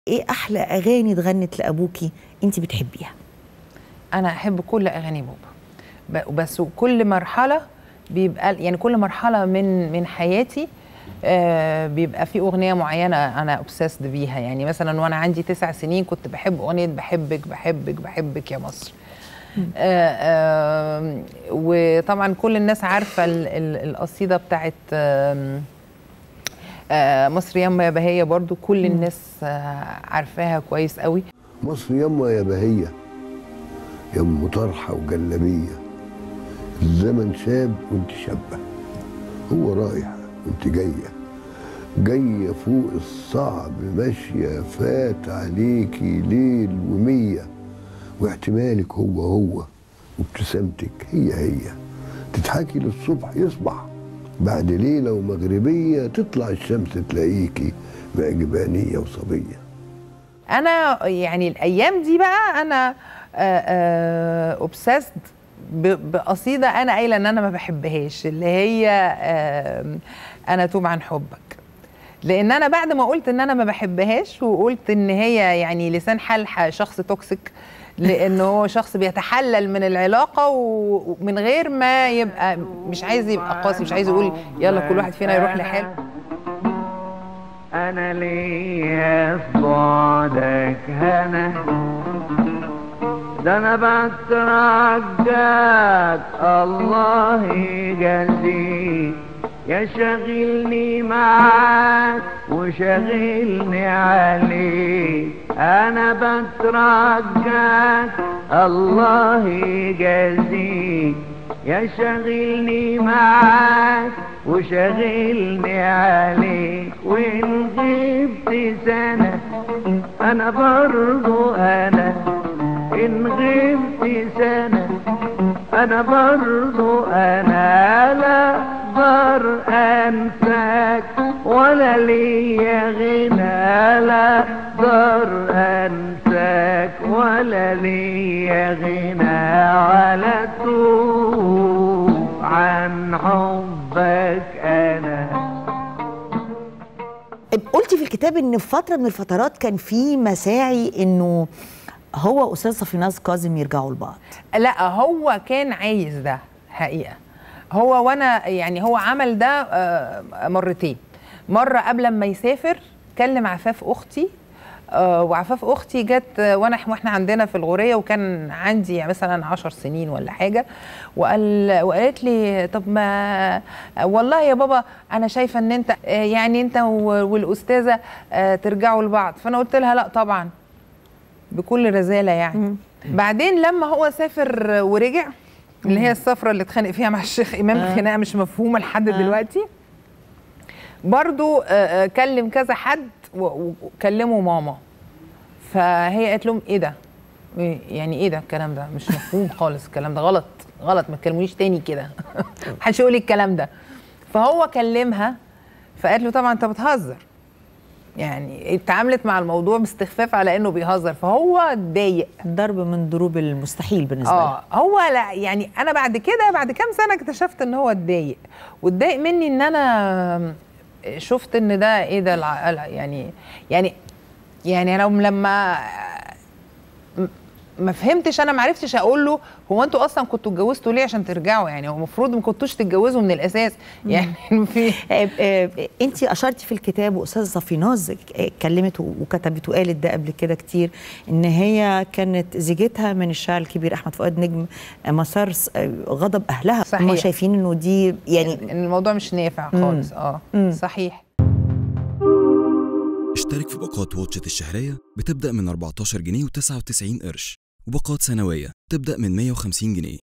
ايه احلى اغاني اتغنت لابوكي انت بتحبيها انا احب كل اغاني بابا ب- بس كل مرحله بيبقى يعني كل مرحله من من حياتي آه بيبقى في اغنيه معينه انا اوبسيسد بيها يعني مثلا وانا عندي تسع سنين كنت بحب اغنيه بحبك بحبك بحبك يا مصر آه آه وطبعا كل الناس عارفه ال- ال- القصيده بتاعت آم، آه مصر ياما يا بهيه برضو كل الناس آه عارفاها كويس قوي مصر يما يا بهية يا ام طرحة وجلابية الزمن شاب وانت شابة هو رايح وانت جاية جاية فوق الصعب ماشية فات عليكي ليل ومية واحتمالك هو هو وابتسامتك هي هي تضحكي للصبح يصبح بعد ليلة ومغربية تطلع الشمس تلاقيكي معجبانية وصبية انا يعني الايام دي بقى انا اوبسيسد بقصيده انا قايله ان انا ما بحبهاش اللي هي آم، انا توب عن حبك لان انا بعد ما قلت ان انا ما بحبهاش وقلت ان هي يعني لسان حال ح- شخص توكسيك لانه هو شخص بيتحلل من العلاقه و- ومن غير ما يبقى مش عايز يبقى قاسي مش عايز يقول يلا كل واحد فينا يروح لحاله أنا ليا في بعدك هنا ده أنا بترجاك الله يجازيك يا شاغلني معاك وشاغلني عليك أنا بترجاك الله يجازيك يا شاغلني معاك وشاغلني عليك وإن غبت سنة أنا برضو أنا إن غبت سنة أنا برضو أنا لا أقدر أنساك ولا ليا غنى لا أقدر أنساك ولا ليا غنى على توب عن حبك أنا قلتي في الكتاب ان في فتره من الفترات كان في مساعي انه هو واستاذ صفيناز كاظم يرجعوا لبعض لا هو كان عايز ده حقيقه هو وانا يعني هو عمل ده آه، مرتين مره قبل ما يسافر كلم عفاف اختي آه، وعفاف اختي جت آه، وانا واحنا عندنا في الغوريه وكان عندي مثلا عشر سنين ولا حاجه وقال وقالت لي طب ما والله يا بابا انا شايفه ان انت آه، يعني انت و- والاستاذه آه، ترجعوا لبعض فانا قلت لها لا طبعا بكل رزاله يعني بعدين لما هو سافر ورجع اللي هي السفره اللي اتخانق فيها مع الشيخ امام آه. خناقه مش مفهومه لحد آه. دلوقتي برضو آه، آه، كلم كذا حد و- وكلموا ماما فهي قالت لهم ايه ده إيه- يعني ايه ده الكلام ده مش مفهوم خالص الكلام ده غلط غلط ما تكلمونيش تاني كده محدش يقول لي الكلام ده فهو كلمها فقالت له طبعا انت بتهزر يعني اتعاملت مع الموضوع باستخفاف على انه بيهزر فهو اتضايق ضرب من ضروب المستحيل بالنسبه له اه هو لا يعني انا بعد كده بعد كام سنه اكتشفت ان هو اتضايق واتضايق مني ان انا شفت ان ده ايه ده الع- الع- يعني يعني يعني انا لما م- ما فهمتش انا ما عرفتش اقول له هو انتوا اصلا كنتوا اتجوزتوا ليه عشان ترجعوا يعني هو المفروض ما كنتوش تتجوزوا من الاساس يعني في انت اشرتي في الكتاب واستاذه صفيناز اتكلمت وكتبت وقالت ده قبل كده كتير ان هي كانت زيجتها من الشاعر الكبير احمد فؤاد نجم مسار س- غضب اهلها صحيح. هم شايفين انه دي يعني ان الموضوع مش نافع خالص اه مم. صحيح اشترك في باقات واتشت الشهرية بتبدأ من 14 جنيه و99 قرش وباقات سنوية تبدأ من 150 جنيه